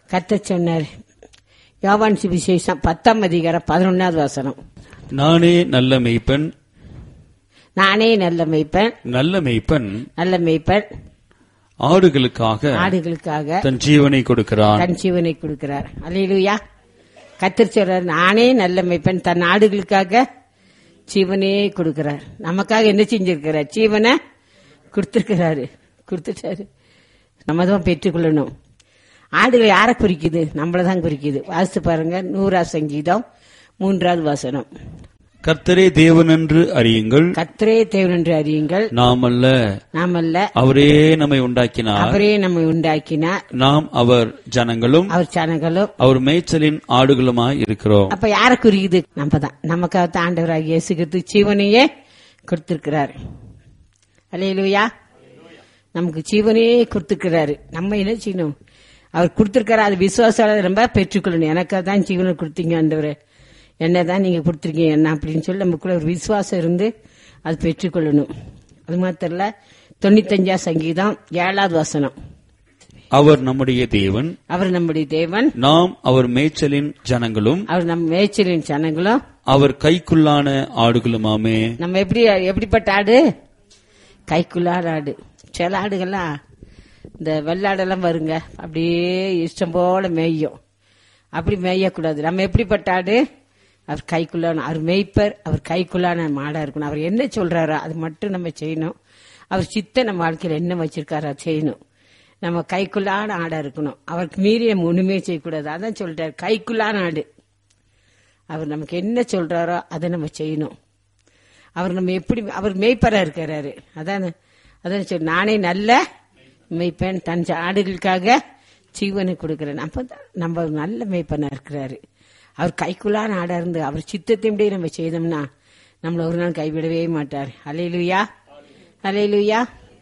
கத்த சொன்னார் யோவான் சுவிசேஷம் பத்தாம் அதிகாரம் பதினொன்னாவது வசனம் நானே நல்ல மெய்ப்பன் நானே நல்ல மேய்ப்பன் நல்ல மெய்ப்பன் நல்ல மேய்ப்பன் ஆடுகளுக்காக ஆடுகளுக்காக தன் ஜீவனை கொடுக்கிறான் தன் ஜீவனை கொடுக்கிறார் அல்லேலூயா கத்தர் சொல்றார் நானே நல்ல மேய்ப்பன் தன் ஆடுகளுக்காக ஜீவனே கொடுக்கிறார் நமக்காக என்ன செஞ்சிருக்கிறார் ஜீவனை கொடுத்திருக்கிறாரு கொடுத்துட்டாரு நம்ம தான் பெற்றுக்கொள்ளணும் ஆடுகள் யாரை குறிக்குது நம்மள தான் குறிக்குது வாசித்து பாருங்க நூறா சங்கீதம் மூன்றாவது வசனம் கர்த்தரே தேவன் என்று அறியுங்கள் கத்தரே தேவன் என்று அறியுங்கள் நாமல்ல நாமல்ல அவரே நம்மை உண்டாக்கினார் அவரே நம்மை உண்டாக்கினார் நாம் அவர் ஜனங்களும் அவர் சனங்களும் அவர் மேய்ச்சலின் ஆடுகளுமாய் இருக்கிறோம் அப்ப யார குறிக்குது நம்ம தான் நமக்காக தான் ஆண்டவராக இயேசுகிறது ஜீவனையே கொடுத்திருக்கிறார் அல்லேலூயா நமக்கு ஜீவனையே கொடுத்திருக்கிறாரு நம்ம என்ன செய்யணும் அவர் கொடுத்திருக்காரு அது விசுவாசால ரொம்ப பெற்றுக்கொள்ளணும் எனக்காக தான் ஜீவனை கொடுத்தீங்க ஆண்டவரே என்ன தான் நீங்க கொடுத்துருக்கீங்க என்ன அப்படின்னு சொல்லி நமக்குள்ள ஒரு விசுவாசம் இருந்து அது பெற்றுக்கொள்ளணும் அது மாத்திரம் இல்ல தொண்ணூத்தஞ்சா சங்கீதம் ஏழாவது வசனம் அவர் நம்முடைய தேவன் அவர் நம்முடைய தேவன் நாம் அவர் மேய்ச்சலின் ஜனங்களும் அவர் நம் மேய்ச்சலின் ஜனங்களும் அவர் கைக்குள்ளான ஆடுகளுமாமே நம்ம எப்படி எப்படிப்பட்ட ஆடு கைக்குள்ளாட ஆடு சில ஆடுகள்லாம் இந்த வெள்ளாடெல்லாம் வருங்க அப்படியே இஷ்டம் போல மேயும் அப்படி மேயக்கூடாது நம்ம எப்படிப்பட்ட ஆடு அவர் கைக்குள்ளான அவர் மேய்ப்பர் அவர் கைக்குள்ளான மாடா இருக்கணும் அவர் என்ன சொல்றாரோ அது மட்டும் நம்ம செய்யணும் அவர் சித்த நம்ம வாழ்க்கையில என்ன வச்சிருக்காரோ அதை செய்யணும் நம்ம கைக்குள்ளான ஆடா இருக்கணும் அவருக்கு மீறி நம்ம ஒண்ணுமே செய்யக்கூடாது அதான் சொல்றாரு கைக்குள்ளான ஆடு அவர் நமக்கு என்ன சொல்றாரோ அதை நம்ம செய்யணும் அவர் நம்ம எப்படி அவர் மேய்ப்பரா இருக்கிறாரு அதான் அதான் சொல்லி நானே நல்ல மேய்ப்பேன் தன் ஆடுகளுக்காக ஜீவனை கொடுக்கிறேன் அப்ப தான் நம்ம ஒரு நல்ல மேய்ப்பனா இருக்கிறாரு அவர் கைக்குள்ளான ஆடா இருந்து அவர் சித்தத்தின்படி நம்ம செய்தோம்னா நம்மள ஒரு நாள் கைவிடவே மாட்டார் அலையிலுயா அலையிலுயா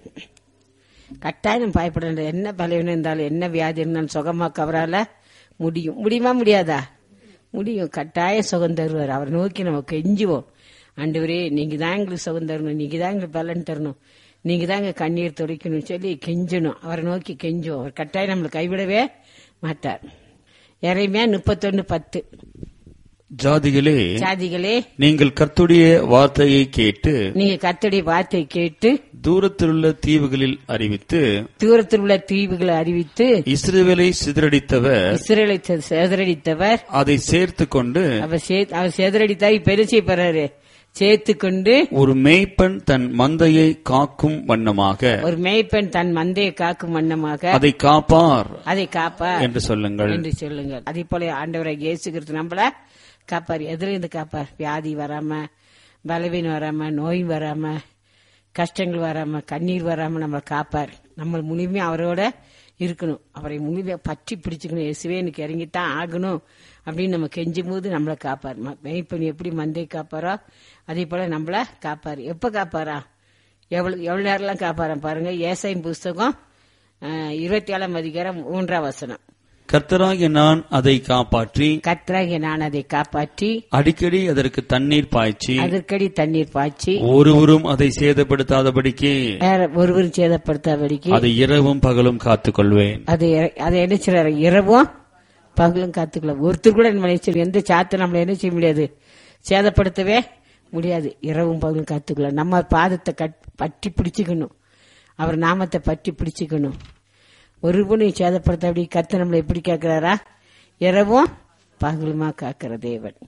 கட்டாயம் பயப்பட வேண்டாம். என்ன பலவீனம் இருந்தாலும் என்ன வியாதி இருந்தாலும் சுகமாக்க அவரால முடியும் முடியுமா முடியாதா முடியும் கட்டாயம் சுகம் தருவார் அவரை நோக்கி நம்ம கெஞ்சுவோம் ஆண்டவரே நீங்க தான் எங்களுக்கு சுகம் தரணும் நீங்க தான் எங்களுக்கு பலன் தரணும் நீங்க தான் எங்க கண்ணீர் துடைக்கணும்னு சொல்லி கெஞ்சணும் அவரை நோக்கி கெஞ்சுவோம் அவர் கட்டாயம் நம்மளை கைவிடவே மாட்டார் இறைமையா முப்பத்தொன்னு பத்து ஜாதிகளே சாதிகளே நீங்கள் கர்த்துடைய வார்த்தையை கேட்டு நீங்க கத்தடி வார்த்தை கேட்டு தூரத்திலுள்ள தீவுகளில் அறிவித்து தூரத்தில் உள்ள தீவுகளை அறிவித்து இஸ்ரவேலை சிதறடித்தவர் இஸ்ரேலை சேதரடித்தவர் அதை சேர்த்து கொண்டு அவர் சே- அவர் சேதரடித்தார் இப்ப என்ன செய்ய போறாரு சேர்த்து கொண்டு ஒரு மேய்ப்பன் தன் மந்தையை காக்கும் வண்ணமாக ஒரு மேய்ப்பெண் தன் மந்தையை காக்கும் வண்ணமாக அதை காப்பார் அதை காப்பார் என்று சொல்லுங்கள் என்று சொல்லுங்கள் அதே போல ஆண்டவரை இயேசுகிறது நம்மள காப்பார் எதுல இருந்து காப்பார் வியாதி வராம பலவீனம் வராம நோய் வராம கஷ்டங்கள் வராம கண்ணீர் வராம நம்மளை காப்பார் நம்ம முழுமையா அவரோட இருக்கணும் அவரை முழுமையா பற்றி பிடிச்சுக்கணும் இயேசுவே எனக்கு இறங்கித்தான் ஆகணும் அப்படின்னு நம்ம கெஞ்சும் போது நம்மளை காப்பார் ம- மேய்ப்பன் எப்படி மந்தை காப்பாரோ அதே போல நம்மள காப்பார் எப்ப காப்பாரா எவ்வளவு எவ்வளவு நேரம்லாம் காப்பாரா பாருங்க ஏசாயின் புஸ்தகம் அஹ், இருபத்தி ஏழாம் அதிகாரம் மூன்றாம் வசனம் கர்த்தராகிய நான் அதை காப்பாற்றி கத்ராகிய நான் அதை காப்பாற்றி அடிக்கடி அதற்கு தண்ணீர் பாய்ச்சி அதற்கடி தண்ணீர் பாய்ச்சி ஒருவரும் அதை சேதப்படுத்தாதபடிக்கு வேற ஒருவரும் சேதப்படுத்தாதபடிக்கு அதை இரவும் பகலும் காத்துக்கொள்வேன் அதை அதை என்ன செய்யறாரு இரவும் பகலும் காத்துக்கலாம் ஒருத்தர் கூட நம்ம நினைச்சு எந்த சாத்தை நம்மள என்ன செய்ய முடியாது சேதப்படுத்தவே முடியாது இரவும் பகலும் காத்துக்கலாம் நம்ம பாதத்தை கட் பற்றி பிடிச்சுக்கணும் அவர் நாமத்தை பற்றி பிடிச்சுக்கணும் ஒருவனையும் சேதப்படுத்தாதபடி கத்து நம்மளை எப்படி கேட்கிறாரா இரவும் பகலுமா காக்கிற தேவன்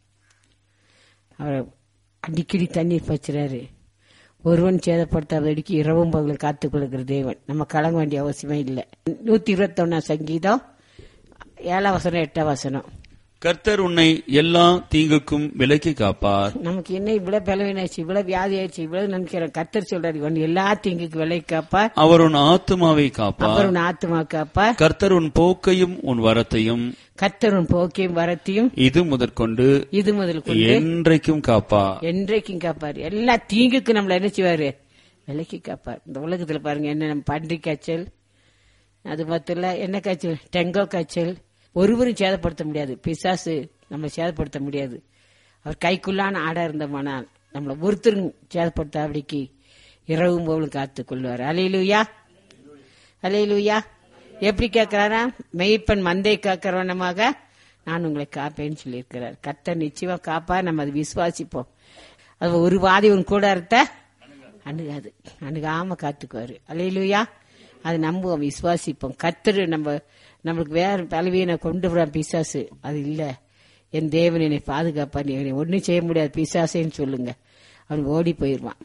அவர் அடிக்கடி தண்ணீர் பச்சுறாரு ஒருவன் சேதப்படுத்தாதடிக்கு இரவும் பகலும் காத்துக் கொள்கிற தேவன் நம்ம கலங்க வேண்டிய அவசியமே இல்லை நூத்தி இருபத்தொன்னா சங்கீதம் ஏழாம் வசனம் எட்டாம் வசனம் கர்த்தர் உன்னை எல்லா தீங்குக்கும் விலக்கி காப்பார் நமக்கு என்ன இவ்வளவு பலவீனாச்சு இவ்வளவு வியாதி ஆயிடுச்சு இவ்வளவு நினைக்கிறோம் கத்தர் சொல்றாரு இவன் எல்லா தீங்குக்கு விலை காப்பார் அவர் உன் ஆத்துமாவை காப்பார் அப்புறம் உன் ஆத்துமா காப்பார் கர்த்தர் உன் போக்கையும் உன் வரத்தையும் கத்தர் உன் போக்கையும் வரத்தையும் இது முதற்கொண்டு இது முதல் கொண்டு என்றைக்கும் காப்பார் என்றைக்கும் காப்பார் எல்லா தீங்குக்கும் நம்மள என்ன செய்வாரு விலைக்கு காப்பார் இந்த உலகத்துல பாருங்க என்ன நம்ம பன்றி காய்ச்சல் அது மட்டும் இல்ல என்ன காய்ச்சல் டெங்கோ காய்ச்சல் ஒருவரும் சேதப்படுத்த முடியாது பிசாசு நம்ம சேதப்படுத்த முடியாது அவர் கைக்குள்ளான ஆடா இருந்தோமானால் நம்மள ஒருத்தரும் சேதப்படுத்தாபடிக்கு இரவும் போலும் காத்துக் கொள்வார் அலையிலுயா அலையிலுயா எப்படி கேட்கிறாரா மெய்ப்பன் மந்தை காக்கிறவனமாக நான் உங்களை காப்பேன்னு சொல்லியிருக்கிறார் கர்த்தர் நிச்சயமா காப்பா நம்ம அதை விசுவாசிப்போம் அது ஒரு வாதி உன் கூட இருத்த அணுகாது அணுகாம காத்துக்குவாரு அலையிலுயா அது நம்புவோம் விசுவாசிப்போம் கர்த்தர் நம்ம நம்மளுக்கு வேற பலவீனை கொண்டு வர பிசாசு அது இல்ல என் தேவன் என்னை பாதுகாப்பா நீ ஒன்னும் செய்ய முடியாது பிசாசேன்னு சொல்லுங்க அவன் ஓடி போயிருவான்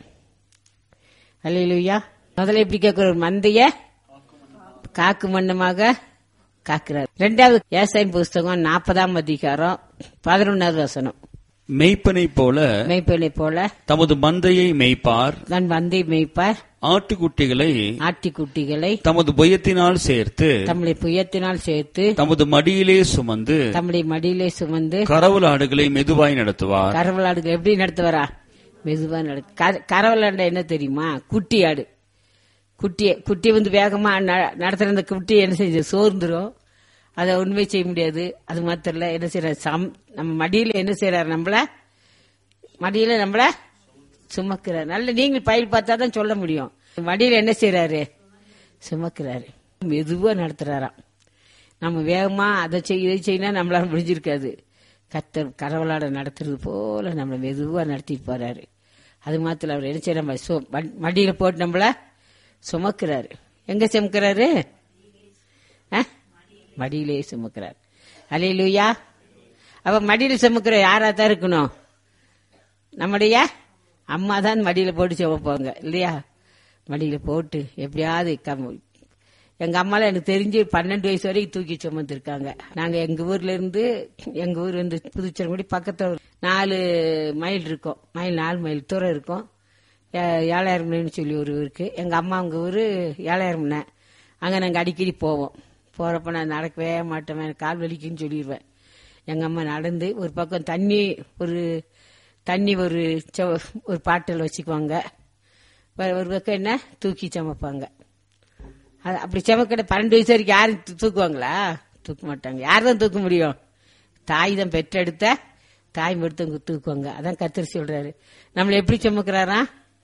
அல்லையா முதல்ல எப்படி கேட்கிற ஒரு மந்தைய காக்கு மன்னமாக காக்கிறார் ரெண்டாவது ஏசாயின் புஸ்தகம் நாற்பதாம் அதிகாரம் பதினொன்னாவது வசனம் மெய்ப்பனைப் போல மெய்ப்பெண்ணை போல தமது மந்தையை மேய்ப்பார் நான் மந்தை மேய்ப்பார் ஆட்டுக்குட்டிகளை ஆட்டிக்குட்டிகளை தமது புயத்தினால் சேர்த்து தம்முடைய புயத்தினால் சேர்த்து தமது மடியிலே சுமந்து தம்முடைய மடியிலே சுமந்து கரவல் ஆடுகளை மெதுவாய் நடத்துவார் கரவலாடுகள் எப்படி நடத்துவாரா மெதுவா நடத்து கரவலாண்டா என்ன தெரியுமா குட்டி ஆடு குட்டியை குட்டி வந்து வேகமா ந- நடத்துற அந்த குட்டி என்ன செஞ்சு சோர்ந்துரும் அதை உண்மை செய்ய முடியாது அது மாத்திரம் இல்ல என்ன செய்யறாரு சம் நம்ம மடியில என்ன செய்யறாரு நம்மள மடியில நம்மள சுமக்கிறார் நல்ல நீங்கள் பயில் பார்த்தா தான் சொல்ல முடியும் மடியில என்ன செய்யறாரு சுமக்கிறாரு மெதுவா நடத்துறாராம் நம்ம வேகமா அதை செய் இதை செய்யினா நம்மளால முடிஞ்சிருக்காது கத்தர் கரவலாட நடத்துறது போல நம்மளை மெதுவா நடத்திட்டு போறாரு அது மாத்திரம் அவர் என்ன செய்ய நம்ம சு- ம- மடியில போட்டு நம்மள சுமக்கிறாரு எங்க சுமக்கிறாரு ஆ? மடியிலே சுமக்கிறார் அலையிலுயா அவ மடியில சுமக்கிற யாரா தான் இருக்கணும் நம்முடைய அம்மா தான் மடியில போட்டு சுமப்பாங்க இல்லையா மடியில போட்டு எப்படியாவது கம்- எங்க அம்மால எனக்கு தெரிஞ்சு பன்னெண்டு வயசு வரைக்கும் தூக்கி சுமந்துருக்காங்க நாங்க எங்க ஊர்ல இருந்து எங்க ஊர் வந்து புதுச்சேரி பக்கத்துல ஒரு நாலு மைல் இருக்கும் மைல் நாலு மைல் தூரம் இருக்கும் ஏ- ஏழாயிரம் சொல்லி ஒரு ஊருக்கு எங்க அம்மா அவங்க ஊரு ஏழாயிரம் அங்க நாங்க அடிக்கடி போவோம் போறப்ப நான் நடக்கவே மாட்டேன் எனக்கு கால் வலிக்குன்னு சொல்லிடுவேன் எங்க அம்மா நடந்து ஒரு பக்கம் தண்ணி ஒரு தண்ணி ஒரு செவ- ஒரு பாட்டில் வச்சுக்குவாங்க வேற ஒரு பக்கம் என்ன தூக்கி சமைப்பாங்க அது அப்படி செமக்கடை பன்னெண்டு வயசு வரைக்கும் யாரும் தூ- தூக்குவாங்களா தூக்க மாட்டாங்க யார் தான் தூக்க முடியும் தாய் தான் பெற்றெடுத்த தாய் மட்டும் தூக்குவாங்க அதான் கத்திரி சொல்றாரு நம்மளை எப்படி சுமக்கிறாரா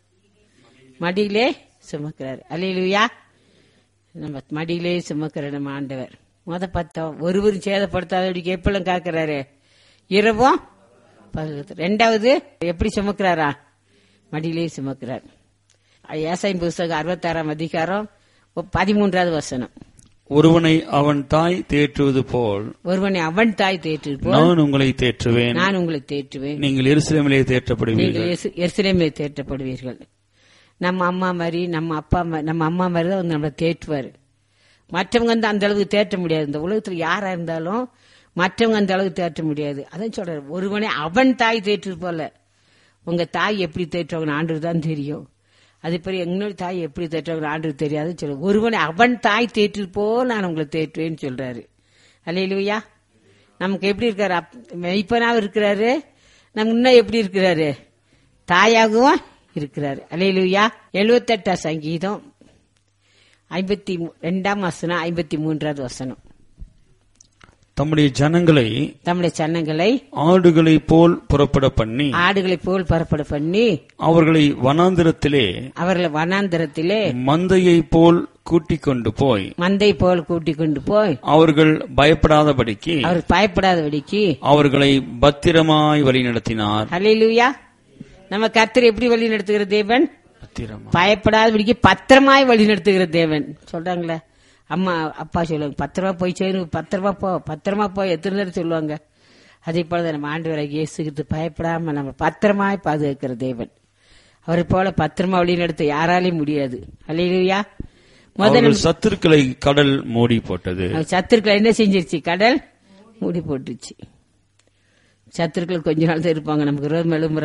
மடியிலே சுமக்கிறாரு அலையிலுயா நம்ம மடியிலே சுமக்கிற நம்ம ஆண்டவர் முத பார்த்தோம் ஒருவரும் சேதப்படுத்தாதபடிக்கு எப்பெல்லாம் காக்குறாரு இரவும் பகலும். ரெண்டாவது எப்படி சுமக்கிறாரா மடியிலே சுமக்கிறார் ஏசாயின் புஸ்தகம் அறுபத்தாறாம் அதிகாரம் பதிமூன்றாவது வசனம் ஒருவனை அவன் தாய் தேற்றுவது போல் ஒருவனை அவன் தாய் தேற்றிருப்போம் நான் உங்களை தேற்றுவேன் நான் உங்களை தேற்றுவேன் நீங்கள் எருசலேமிலே தேற்றப்படுவீர்கள் நீங்கள் எருசலேமே தேற்றப்படுவீர்கள் நம்ம அம்மா மாதிரி நம்ம அப்பா மா- நம்ம அம்மா மாதிரி தான் வந்து நம்மளை தேற்றுவார் மற்றவங்க வந்து அந்த அளவுக்கு தேற்ற முடியாது இந்த உலகத்துல யாரா இருந்தாலும் மற்றவங்க அந்த அளவுக்கு தேற்ற முடியாது அதான் சொல்றாரு ஒருவனே அவன் தாய் தேற்று போல உங்க தாய் எப்படி தேற்றுவாங்க ஆண்டு தான் தெரியும் அதே மாதிரி எங்களோட தாய் எப்படி தேற்றுவாங்க ஆண்டு தெரியாது சொல்ல ஒருவனை அவன் தாய் தேற்று போல் நான் உங்களை தேற்றுவேன்னு சொல்றாரு அல்லையிலுயா நமக்கு எப்படி இருக்காரு அப்- மெய்ப்பனாவும் இருக்கிறாரு நம்ம இன்னும் எப்படி இருக்கிறாரு தாயாகவும் இருக்கிறாரு அலையிலுயா எழுபத்தெட்டாம் சங்கீதம் ஐம்பத்தி மூ- ரெண்டாம் வசனம் ஐம்பத்தி மூன்றாவது வசனம் தம்முடைய ஜனங்களை தம்முடைய சன்னங்களை ஆடுகளைப் போல் புறப்பட பண்ணி ஆடுகளைப் போல் பரப்பட பண்ணி அவர்களை வனாந்திரத்திலே அவர்களை வனாந்தரத்திலே மந்தையைப் போல் கூட்டிக் கொண்டு போய் மந்தை போல் கூட்டிக் கொண்டு போய் அவர்கள் பயப்படாதபடிக்கு அவர் பயப்படாதபடிக்கு அவர்களை பத்திரமாய் வழிநடத்தினார் அலையிலுயா நம்ம கர்த்தர் எப்படி வழி நடத்துகிற தேவன் பத்திரமா பயப்படாதபடிக்கு பத்திரமாய் வழி நடத்துகிற தேவன் சொல்றாங்களே அம்மா அப்பா சொல்லுவாங்க பத்திரமா போய் சேரு பத்திரமா போ பத்திரமா போய் எத்தனை தடவை சொல்லுவாங்க அதே போல நம்ம ஆண்டு இயேசுகிறது பயப்படாம நம்ம பத்திரமாய் பாதுகாக்கிற தேவன் அவரை போல பத்திரமா வழி நடத்த யாராலையும் முடியாது அல்லையா முதல்ல அவர்கள் சத்துருக்களை கடல் மூடி போட்டது சத்துருக்களை என்ன செஞ்சிருச்சு கடல் மூடி போட்டுச்சு சத்துருக்கள் கொஞ்ச நாள் தான் இருப்பாங்க நமக்கு ரோம் எழும்புற